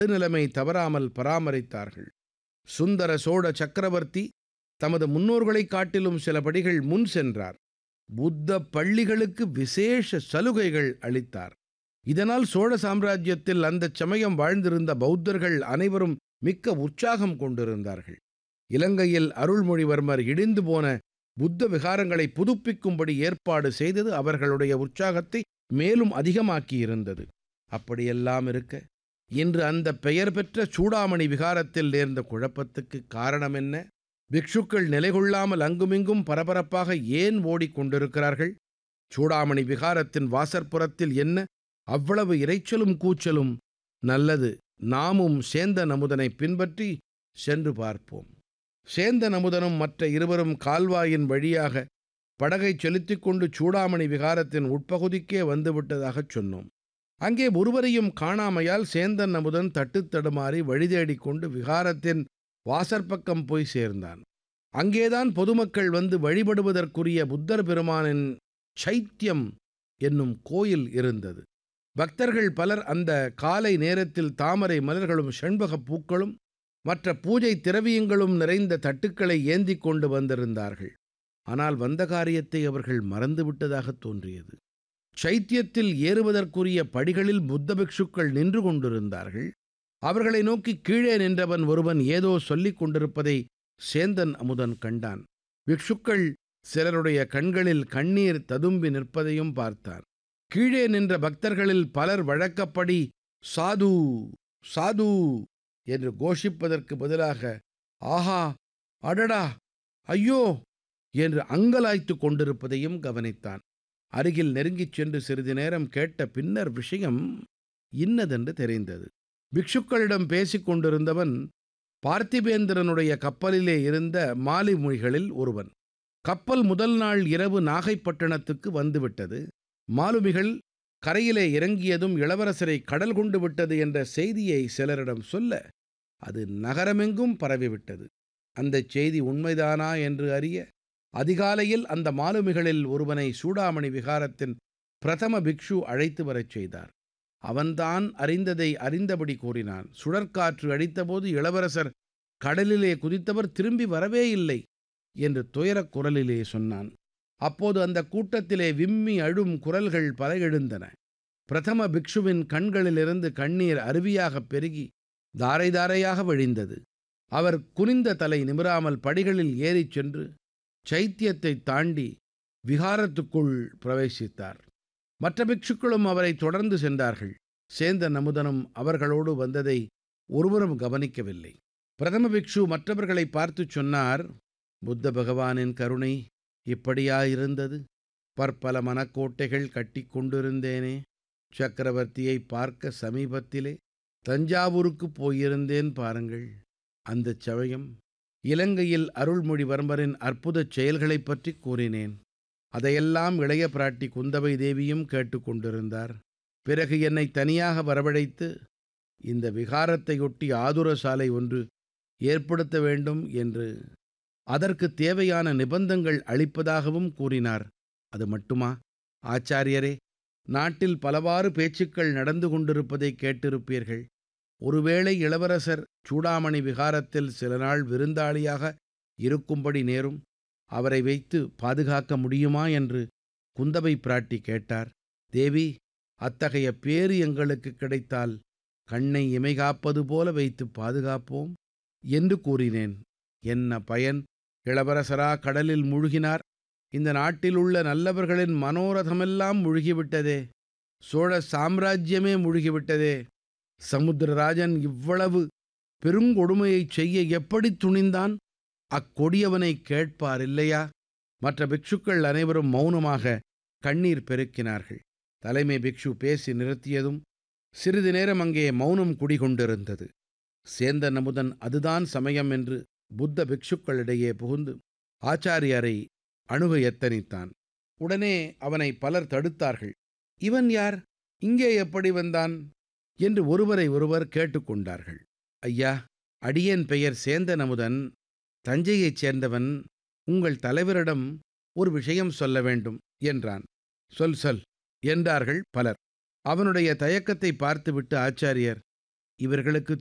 நடுநிலைமை தவறாமல் பராமரித்தார்கள் சுந்தர சோழ சக்கரவர்த்தி தமது முன்னோர்களைக் காட்டிலும் சில படிகள் முன் சென்றார் புத்த பள்ளிகளுக்கு விசேஷ சலுகைகள் அளித்தார் இதனால் சோழ சாம்ராஜ்யத்தில் அந்தச் சமயம் வாழ்ந்திருந்த பௌத்தர்கள் அனைவரும் மிக்க உற்சாகம் கொண்டிருந்தார்கள் இலங்கையில் அருள்மொழிவர்மர் இடிந்து போன புத்த விகாரங்களை புதுப்பிக்கும்படி ஏற்பாடு செய்தது அவர்களுடைய உற்சாகத்தை மேலும் அதிகமாக்கியிருந்தது அப்படியெல்லாம் இருக்க இன்று அந்த பெயர் பெற்ற சூடாமணி விகாரத்தில் நேர்ந்த குழப்பத்துக்கு காரணம் என்ன பிக்ஷுக்கள் நிலைகொள்ளாமல் அங்குமிங்கும் பரபரப்பாக ஏன் ஓடிக்கொண்டிருக்கிறார்கள் சூடாமணி விகாரத்தின் வாசற்புறத்தில் என்ன அவ்வளவு இரைச்சலும் கூச்சலும் நல்லது நாமும் சேந்த நமுதனை பின்பற்றி சென்று பார்ப்போம் சேந்த நமுதனும் மற்ற இருவரும் கால்வாயின் வழியாக படகைச் செலுத்திக் கொண்டு சூடாமணி விகாரத்தின் உட்பகுதிக்கே வந்துவிட்டதாகச் சொன்னோம் அங்கே ஒருவரையும் காணாமையால் சேந்தன் அமுதன் தட்டுத் தடுமாறி வழிதேடிக் கொண்டு விகாரத்தின் வாசற்பக்கம் போய் சேர்ந்தான் அங்கேதான் பொதுமக்கள் வந்து வழிபடுவதற்குரிய புத்தர் பெருமானின் சைத்தியம் என்னும் கோயில் இருந்தது பக்தர்கள் பலர் அந்த காலை நேரத்தில் தாமரை மலர்களும் செண்பகப் பூக்களும் மற்ற பூஜை திரவியங்களும் நிறைந்த தட்டுக்களை ஏந்திக் கொண்டு வந்திருந்தார்கள் ஆனால் வந்த காரியத்தை அவர்கள் மறந்துவிட்டதாகத் தோன்றியது சைத்தியத்தில் ஏறுவதற்குரிய படிகளில் புத்த பிக்ஷுக்கள் நின்று கொண்டிருந்தார்கள் அவர்களை நோக்கி கீழே நின்றவன் ஒருவன் ஏதோ சொல்லிக் கொண்டிருப்பதை சேந்தன் அமுதன் கண்டான் பிக்ஷுக்கள் சிலருடைய கண்களில் கண்ணீர் ததும்பி நிற்பதையும் பார்த்தான் கீழே நின்ற பக்தர்களில் பலர் வழக்கப்படி சாது சாது என்று கோஷிப்பதற்கு பதிலாக ஆஹா அடடா ஐயோ என்று அங்கலாய்த்து கொண்டிருப்பதையும் கவனித்தான் அருகில் நெருங்கிச் சென்று சிறிது நேரம் கேட்ட பின்னர் விஷயம் இன்னதென்று தெரிந்தது பிக்ஷுக்களிடம் பேசிக் கொண்டிருந்தவன் பார்த்திபேந்திரனுடைய கப்பலிலே இருந்த மாலுமிகளில் ஒருவன் கப்பல் முதல் நாள் இரவு நாகைப்பட்டினத்துக்கு வந்துவிட்டது மாலுமிகள் கரையிலே இறங்கியதும் இளவரசரை கடல் கொண்டு விட்டது என்ற செய்தியை சிலரிடம் சொல்ல அது நகரமெங்கும் பரவிவிட்டது அந்தச் செய்தி உண்மைதானா என்று அறிய அதிகாலையில் அந்த மாலுமிகளில் ஒருவனை சூடாமணி விகாரத்தின் பிரதம பிக்ஷு அழைத்து வரச் செய்தார் அவன்தான் அறிந்ததை அறிந்தபடி கூறினான் சுழற்காற்று அடித்தபோது இளவரசர் கடலிலே குதித்தவர் திரும்பி வரவே இல்லை என்று துயரக் குரலிலே சொன்னான் அப்போது அந்த கூட்டத்திலே விம்மி அழும் குரல்கள் பல எழுந்தன பிரதம பிக்ஷுவின் கண்களிலிருந்து கண்ணீர் அருவியாகப் பெருகி தாரை தாரையாக வழிந்தது அவர் குனிந்த தலை நிமிராமல் படிகளில் ஏறிச் சென்று சைத்தியத்தை தாண்டி விகாரத்துக்குள் பிரவேசித்தார் மற்ற பிக்ஷுக்களும் அவரை தொடர்ந்து சென்றார்கள் சேந்த நமுதனும் அவர்களோடு வந்ததை ஒருவரும் கவனிக்கவில்லை பிரதம பிக்ஷு மற்றவர்களை பார்த்துச் சொன்னார் புத்த பகவானின் கருணை இப்படியாயிருந்தது பற்பல மனக்கோட்டைகள் கட்டி கொண்டிருந்தேனே சக்கரவர்த்தியை பார்க்க சமீபத்திலே தஞ்சாவூருக்கு போயிருந்தேன் பாருங்கள் அந்தச் சமயம் இலங்கையில் அருள்மொழிவர்மரின் அற்புதச் செயல்களைப் பற்றி கூறினேன் அதையெல்லாம் இளைய பிராட்டி குந்தவை தேவியும் கேட்டுக்கொண்டிருந்தார் பிறகு என்னை தனியாக வரவழைத்து இந்த விகாரத்தையொட்டி ஆதுர சாலை ஒன்று ஏற்படுத்த வேண்டும் என்று அதற்கு தேவையான நிபந்தங்கள் அளிப்பதாகவும் கூறினார் அது மட்டுமா ஆச்சாரியரே நாட்டில் பலவாறு பேச்சுக்கள் நடந்து கொண்டிருப்பதை கேட்டிருப்பீர்கள் ஒருவேளை இளவரசர் சூடாமணி விகாரத்தில் சில நாள் விருந்தாளியாக இருக்கும்படி நேரும் அவரை வைத்து பாதுகாக்க முடியுமா என்று குந்தவை பிராட்டி கேட்டார் தேவி அத்தகைய பேறு எங்களுக்கு கிடைத்தால் கண்ணை இமைகாப்பது போல வைத்து பாதுகாப்போம் என்று கூறினேன் என்ன பயன் இளவரசரா கடலில் முழுகினார் இந்த நாட்டில் உள்ள நல்லவர்களின் மனோரதமெல்லாம் முழுகிவிட்டதே சோழ சாம்ராஜ்யமே முழுகிவிட்டதே சமுத்திரராஜன் இவ்வளவு பெருங்கொடுமையைச் செய்ய எப்படி துணிந்தான் அக்கொடியவனை கேட்பார் இல்லையா மற்ற பிக்ஷுக்கள் அனைவரும் மௌனமாக கண்ணீர் பெருக்கினார்கள் தலைமை பிக்ஷு பேசி நிறுத்தியதும் சிறிது நேரம் அங்கே மௌனம் குடிகொண்டிருந்தது சேந்த நமுதன் அதுதான் சமயம் என்று புத்த பிக்ஷுக்களிடையே புகுந்து ஆச்சாரியரை அணுக எத்தனித்தான் உடனே அவனை பலர் தடுத்தார்கள் இவன் யார் இங்கே எப்படி வந்தான் என்று ஒருவரை ஒருவர் கேட்டுக்கொண்டார்கள் ஐயா அடியேன் பெயர் சேந்தன் அமுதன் தஞ்சையைச் சேர்ந்தவன் உங்கள் தலைவரிடம் ஒரு விஷயம் சொல்ல வேண்டும் என்றான் சொல் சொல் என்றார்கள் பலர் அவனுடைய தயக்கத்தை பார்த்துவிட்டு ஆச்சாரியர் இவர்களுக்கு